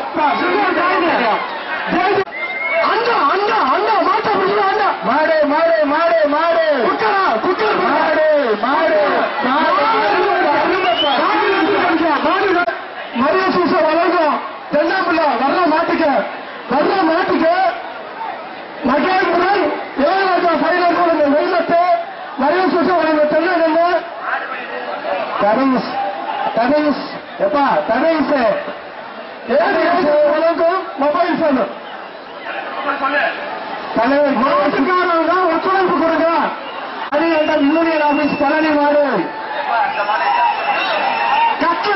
அப்பா, சுகர் தாங்க. ஜெயிச்சு- அண்ணா அண்ணா அண்ணா மாட்ட முடியல அண்ணா மாடு மாடு மாடு மாடு குக்கரா குக்கர் மாடு மாடு மரிய சூச வழங்கும் தென்னாப்பிள்ள வர்ற மாட்டுக்கு வர்ற மாட்டுக்கு மகேந்திரன் ஏழாஜா ஃபைனல் கொடுங்க வெள்ளத்து மரிய சூச வழங்கும் தென்னகன்னு தனீஷ் தனீஷ் எப்பா தனீஷ் ஏழு வழங்கும் மொபைல் போன் தலைவர் மாட்டுக்காரங்க தான் ஒத்துழைப்பு கொடுங்க அது எங்கள் யூனியன் ஆபீஸ் பழனி மாடு கட்டு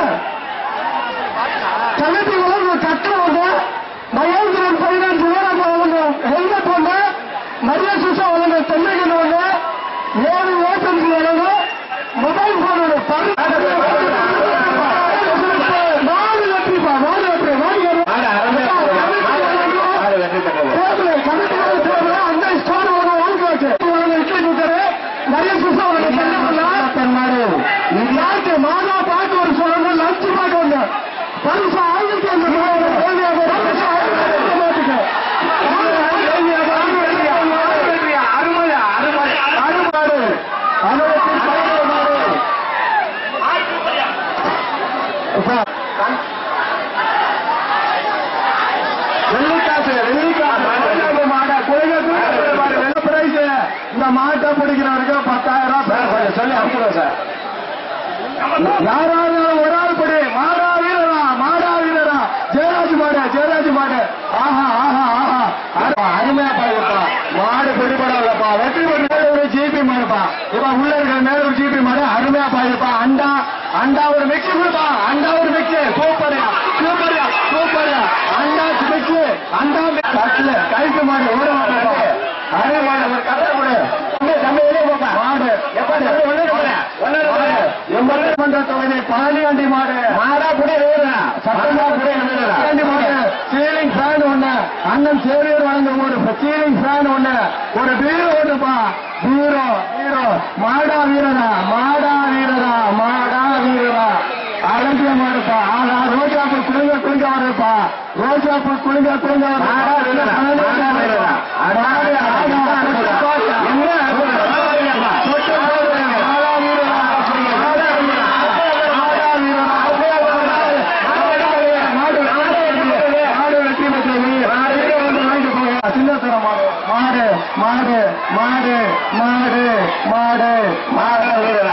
கமிட்டி வழங்கும் கட்டு வந்து மகேந்திரன் பைனான்ஸ் வீரன் வழங்கும் ஹெல்மெட் ஒன்று மரிய சுசா வழங்கும் தென்னைகள் ஒன்று ஏழு ஓட்டன்கள் வழங்கும் மொபைல் போன் ஒன்று பரு நாலு வெற்றிப்பா நாலு வெற்றி நாலு மாடு அருமையா வெற்றி மாடு வெற்றி பெற்றது தேர்தல் கமிட்டியோட தேர்தல் அந்த ஸ்டோர் ஒரு வாங்கியாச்சு உங்களை இட்லி கொடுத்தாரு நிறைய புதுசா ஒரு மாடு நாட்டு மாதா பாட்டு ஒரு சொல்லுங்க லஞ்சு பாட்டு ஒண்ணு பரிசு ஆயிரத்தி ஐநூறு ரூபாய் கேள்வியாக பரிசு ஆயிரத்தி மாட்டுக்கு அருமையா அருமை அருமாடு அனுபவத்தில் பழைய மாடு அப்பா, வெள்ளிக்காசு வெள்ளிக்காசு வெள்ளிக்காசு மாடை குறைங்க வெள்ள பிரைஸ் இந்த மாட்டை பிடிக்கிறவருக்கு பத்தாயிரம் ரூபாய் பேர் சொல்லி அனுப்புறோம் சார் யாராவது ஒரு ஆள் படி மாடா வீரரா மாடா வீரரா ஜெயராஜ் மாடு ஜெயராஜ் மாடு ஆஹா ஆஹா ஆஹா அரு- அருமையா பாருப்பா மாடு பிடிபடலப்பா வெற்றி பெற்ற மேல ஒரு ஜிபி மாடுப்பா இப்ப உள்ள இருக்கிற மேல ஒரு ஜிபி மாடு அருமையா பாருப்பா அண்டா அண்டா ஒரு மிக்ஸ் கொடுப்பா அண்டா ஒரு மிக்ஸ் சூப்பரியா சூப்பரியா சூப்பரியா அண்டா மிக்ஸ் அண்டா கட்டில கைக்கு மாடு ஓட மாட்டா அரை மாடு ஒரு கட்டை கொடு தம்பி வெளியே போப்பா மாடு எப்ப ஒண்ணு ஒண்ணு எண்பது மன்ற தொகுதி பாலியாண்டி மாடு மாடா புடி வீரா சட்டமா புடி பாலியாண்டி மாடு சீலிங் ஃபேன் ஒண்ணு அண்ணன் சேவியர் வழங்கும் ஒரு சீலிங் ஃபேன் ஒண்ணு ஒரு பீரோ ஒண்ணுப்பா பீரோ பீரோ மாடா வீரரா மாடா வீரரா மாடா வீரரா அழகிய மாடுப்பா ஆனா ரோஜாப்பூ குழுங்க குழுங்க வருப்பா ரோஜாப்பூ குழுங்க குழுங்க மாடா வீரரா மாடா வீரரா மாடு ஆடா என்ன மாடு மாடு மாடு மாடு மாடு மாடு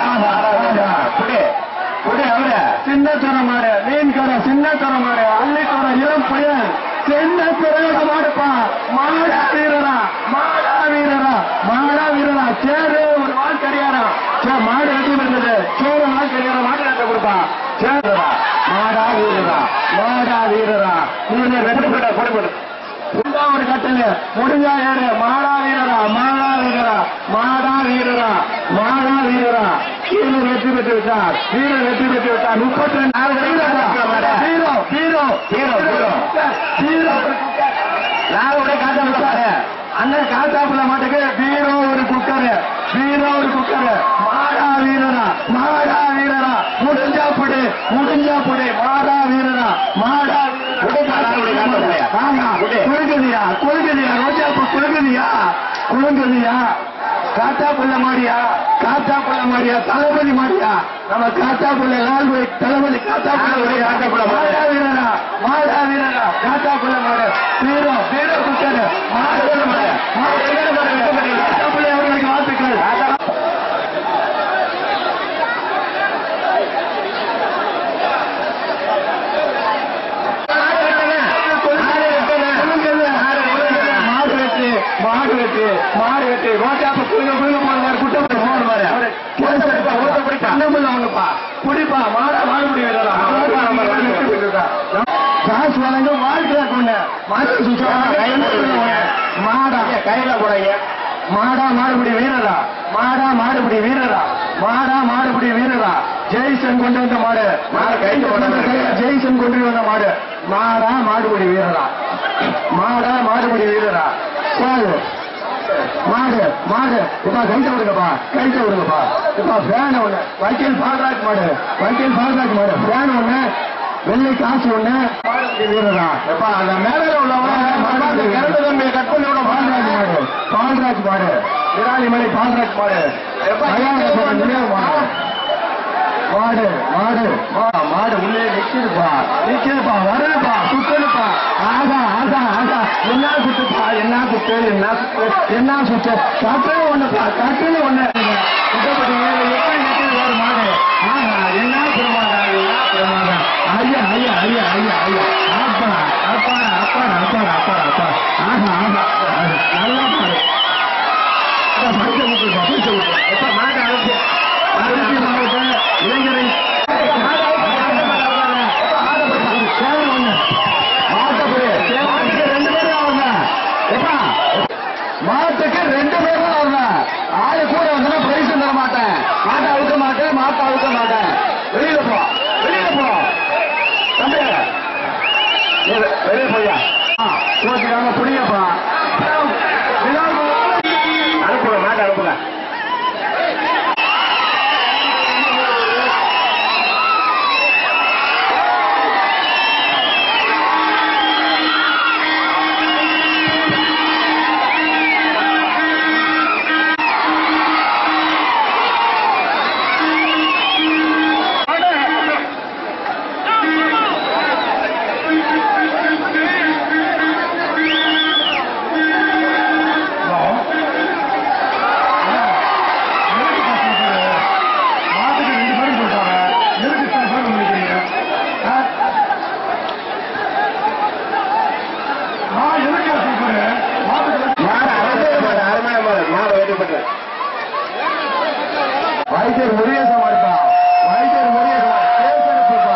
சின்னத்தர மாடு மீன் கடை சின்னத்தர மாடு அள்ளித்தர இளம் புயல் சின்ன பிறகு மாடுப்பா மாடா வீரரா மாடா வீரரா மாடா வீரரா சேரு ஒரு வால் கடியாரா சே மாடு வெட்டி இருந்தது சேரு வால் கடியாரா மாடு வெட்ட கொடுப்பா சேருடா மாடா வீரரா மாடா வீரரா நீங்க வெற்றி பெற்ற கொடுப்படு ஒரு கட்டளை முடிஞ்சா ஏறு மாடா வீரரா மாடா வீரரா மாடா வீரரா மாடா வீரரா கீழே வெற்றி பெற்று விட்டார் வீரர் வெற்றி பெற்று விட்டார் முப்பத்தி ரெண்டு hero hero hero hero hero யாரோட காட்டாப்புல பாரு அண்ணன் காட்டாப்புல மாட்டுக்கு வீரோ ஒரு குக்கரு வீரோ ஒரு குக்கரு மாடா வீரரா மாடா வீரரா முடிஞ்சா புடி முடிஞ்சா புடி மாடா வீரரா மாடா வீரரா ஆமா குழுங்குதியா குழுங்குதியா ரோஜாப்பூ குழுங்குதியா குழுங்குதியா காத்தா புள்ள மாடியா காத்தா புள்ள மாடியா தளபதி மாடியா நம்ம காத்தா புள்ள லால் தளபதி காத்தா புள்ள காத்தா புள்ள மாடா வீரரா மாடா வீரரா காத்தா புள்ள மாடு வீரோ வீரோ குட்டரு மாடு மாடு மாடு வீர மாடு காத்தா புள்ள அவர்களுக்கு வாழ்த்துக்கள் மாடு வெட்டு மாடு வெட்டு மாடு வெட்டு ரோஜாப்ப குழுங்க குழுங்க போடுவாரு குட்டம் போடுவாரு கண்ணமுள்ள ஒண்ணுப்பா குடிப்பா மாட மாடு முடி காசு வழங்க வாழ்க்கையா கொண்டு மாடா கையில போடைய மாடா மாடுபடி வீரரா மாடா மாடுபடி வீரரா மாடா மாடுபடி வீரரா ஜெய்சன் கொண்டு வந்த மாடு ஜெய்சன் கொண்டு வந்த மாடு மாடா மாடுபடி வீரரா மாடா மாடுபடி வீரரா சாகு மாடு மாடு இப்ப கைட்ட விடுங்கப்பா கைட்ட விடுங்கப்பா இப்ப ஃபேன் ஒண்ணு வக்கீல் பால்ராஜ் மாடு வக்கீல் பால்ராஜ் மாடு ஃபேன் ஒண்ணு வெள்ளை காசு ஒண்ணு மாடு வீரரா எப்பா அந்த மேடையில உள்ளவங்க இரண்டு தம்பியை கட் பண்ணி விட பால்ராஜ் மாடு பால்ராஜ் மாடு விராலிமலை பால்ராஜ் மாடு எப்பா மாடு மாடு மாடு மா- மாடு உள்ளே நிக்குதுப்பா நிக்குதுப்பா வருதுப்பா சுத்துதுப்பா ஆகா ஆகா ஆகா என்ன சுத்துப்பா என்ன சுத்து என்ன சுத்து என்ன சுத்து கட்டுல ஒண்ணுப்பா கட்டுல ஒண்ணு சுத்தப்பட்டு ஏழு எப்படி நிக்குது ஒரு மாடு ஆகா என்ன பிரமாதம் என்ன பிரமாதம் ஐயா ஐயா ஐயா ஐயா ஐயா அப்பா அப்பா அப்பா அப்பா அப்பா அப்பா ஆகா ஆகா ஆகா. நல்ல மாடு படிச்ச விட்டுருப்பா படிச்ச விட்டுருப்பா எப்ப மாடு அழைச்சு திருச்சி மாவட்ட இளைஞரை சேவல் ஒண்ணு. மாட்டுக்கு மாட்டுக்கு ரெண்டு பேரும் ஆகுங்க. எப்பா? மாட்டுக்கு ரெண்டு பேரும் ஆகுங்க. ஆளு கூட வந்தா பிரைஸ் தர மாட்டேன் மாட்டை அழுக்க மாட்டேன் மாட்டை அழுக்க மாட்டேன் வெளியில போ வெளியில போ தம்பி நீ வெ- வெளிய போயா கோச்சுக்காம புடிங்கப்பா அனுப்புங்க மாட்டை அனுப்புங்க மாட்டுக்கு ரெண்டு பேரும் சொல்றாங்க எதுக்கு இத்தனை பேர் நினைக்கிறீங்க ஆ? நான் எதுக்கு சொல்றேன் மாட்டுக்கு வைத்தியர் முருகேசன் இருப்பா வைத்தியர் முருகேசன் கேசெடுப்புப்பா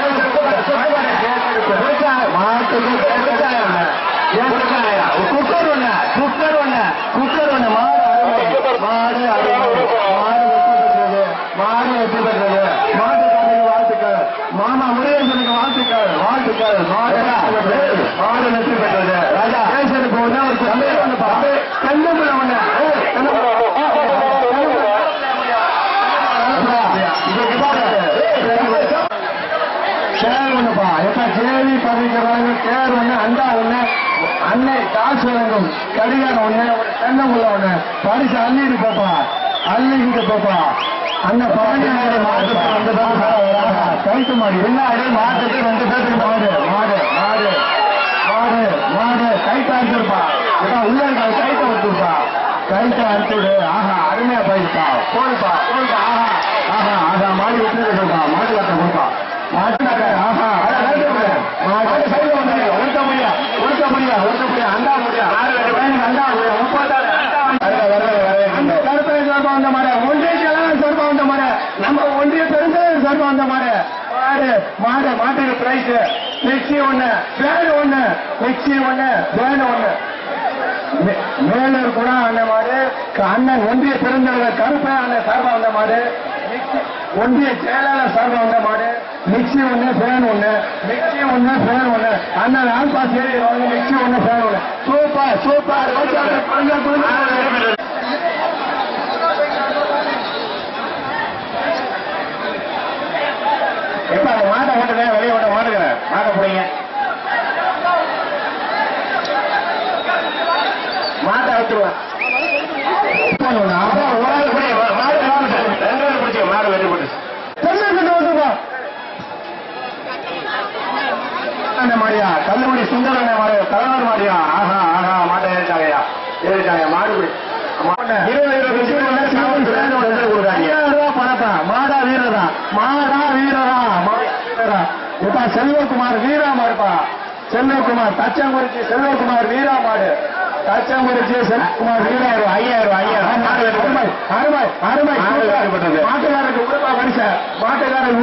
மாட்டுக்கு குக்கர் ஒண்ணு குக்கர் ஒண்ணு குக்கர் ஒண்ணு மாடு அருமை மாடு அருமை மாடு வெற்றி பெற்றது மாடு வெற்றி பெற்றது மாட்டுக்காரருக்கு வாழ்த்துக்கள் மாமா முருகேசனுக்கு வாழ்த்துக்கள் வாழ்த்துக்கள் மாடு வெற்றி பெற்றது. மாடு வெற்றி பெற்றது ராஜா கேசனுக்கு ஒண்ணு ஒரு தம்பி ஒண்ணு பாத்து கண்ணுக்குள்ள ஒண்ணு ஏய், கண்ணுக்குள்ள ஒண்ணு. இதுக்கு பாரு. சேர் ஒண்ணுப்பா எப்ப கேவி பறிக்கிறாங்க சேர் ஒண்ணு அண்டா ஒண்ணு அன்னை காசு வழங்கும் கடிகாரம் ஒண்ணு ஒரு தென்னங்குள்ள ஒண்ணு பரிசு அள்ளிட்டு போப்பா அள்ளிக்கிட்டு போப்பா அண்ணன் பழனி மாட்டுக்கு ரெண்டு பேரும் கைத்து மாடு பின்னாடி மாட்டுக்கு ரெண்டு பேருக்கு மாடு மாடு மாடு மாடு மாடு கைத்த அறுத்துருப்பா இப்ப உள்ள இருக்க கைத்த அறுத்துருப்பா கைத்த அறுத்துடு ஆஹா அருமையா போயிருப்பா போடுப்பா போடுப்பா ஆஹா ஆஹா ஆஹா மாடு விட்டு கொடுப்பா மாட்டு கட்ட கொடுப்பா மாட்டு கட்ட ஆஹா அட, ரைட்டு விடு. மாடு சைடுல வந்து ஒருத்த முடியா ஒருத்த முடியா ஒருத்த முடியா அண்டா முடியா அண்டா முடியா முப்பத்தாறு அந்த கருப்பை சார்பா வந்த மாடு ஒன்றிய கழகம் சார்பா வந்த மாடு நம்ம ஒன்றிய பெருந்தலைவர் சார்பா வந்த மாடு மாடு மாடு மாட்டுக்கு பிரைஸ் மிக்சி ஒண்ணு வேன் ஒண்ணு மிக்சி ஒண்ணு வேன் ஒண்ணு மே- மேலூர் கூட அண்ணன் மாடு க- அண்ணன் ஒன்றிய பெருந்தலைவர் கருப்பை அண்ணன் சார்பா வந்த மாடு மிக்சி- ஒன்றிய செயலாளர் சார்பா வந்த மாடு மிக்சி ஒண்ணு ஃபேன் ஒண்ணு மிக்சி ஒண்ணு ஃபேன் ஒண்ணு அண்ணன் ஆல்பா சேரி ஒண்ணு மிக்சி ஒண்ணு ஃபேன் ஒண்ணு சூப்பர் சூப்பர் எப்ப அந்த மாட்டை ஓட்டுங்க வெளியே ஓட்ட மாட்டுக்கிறேன் மாட்டை பிடிங்க மாட்டை அவுத்துருவேன் மாடு வெற்றி போட்டு அண்ணே மாடியா கல்லுமணி சுந்தர அண்ணே மாடு தலைவர் மாடியா ஆஹா ஆஹா மாட்டை ஏறிட்டாங்கய்யா ஏறிட்டாங்க மாடுபடி மாடா வீரரா மாடா வீரரா வீரரா இப்ப செல்வகுமார் வீரா மாடுப்பா செல்வகுமார் தச்சங்குறிச்சி செல்வகுமார் வீரா மாடு தச்சங்குறிச்சி செல்வகுமார் வீராயிரம் ஐயாயிரம் ஐயாயிரம் அருமை அருமை அருமை மாட்டுக்காரருக்கு உடுப்பா வரிசை மாட்டுக்காரர்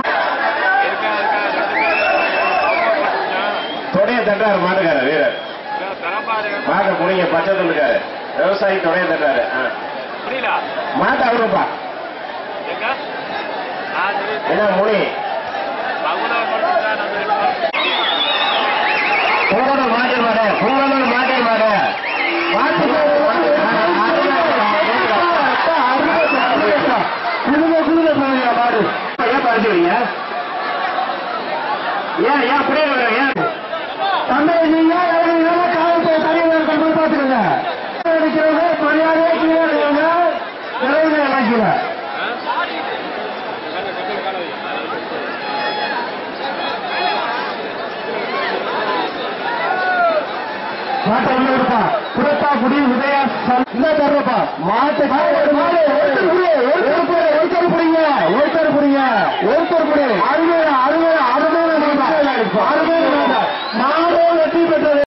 தொடைய தட்டாரு மாட்டுக்காரர் வீரர் மாட்டை புடிங்க பச்சை துண்டுக்காரு விவசாயி தொடைய தட்டாரு ஆ. புரியல மாட்டை அவருப்பா எங்க ஆ சரி என்ன முனி மகுடா மட்டும்தான் நம்ம இருக்கோம் பொங்கலூர் மாட்டு மாடு பொங்கலூர் மாட்டு மாடு மாட்டு குடும்ப குடும்ப மாடு ஏன் படிச்சுக்கிறீங்க ஏன் ஏன் அப்படியே ஏன் தந்தை நீங்க இறங்குங்க காலத்தை தனியாக இருக்க பார்த்துக்கோங்க அடிக்கிறவங்க மரியாதை கீழே இறங்குங்க இறங்குங்க இறங்கில மாட்டை உள்ள விடுப்பா புறப்பா குடி உதயா சல்- இந்த தர்றப்பா மாட்டு மாடு மாடு எடுத்து குடி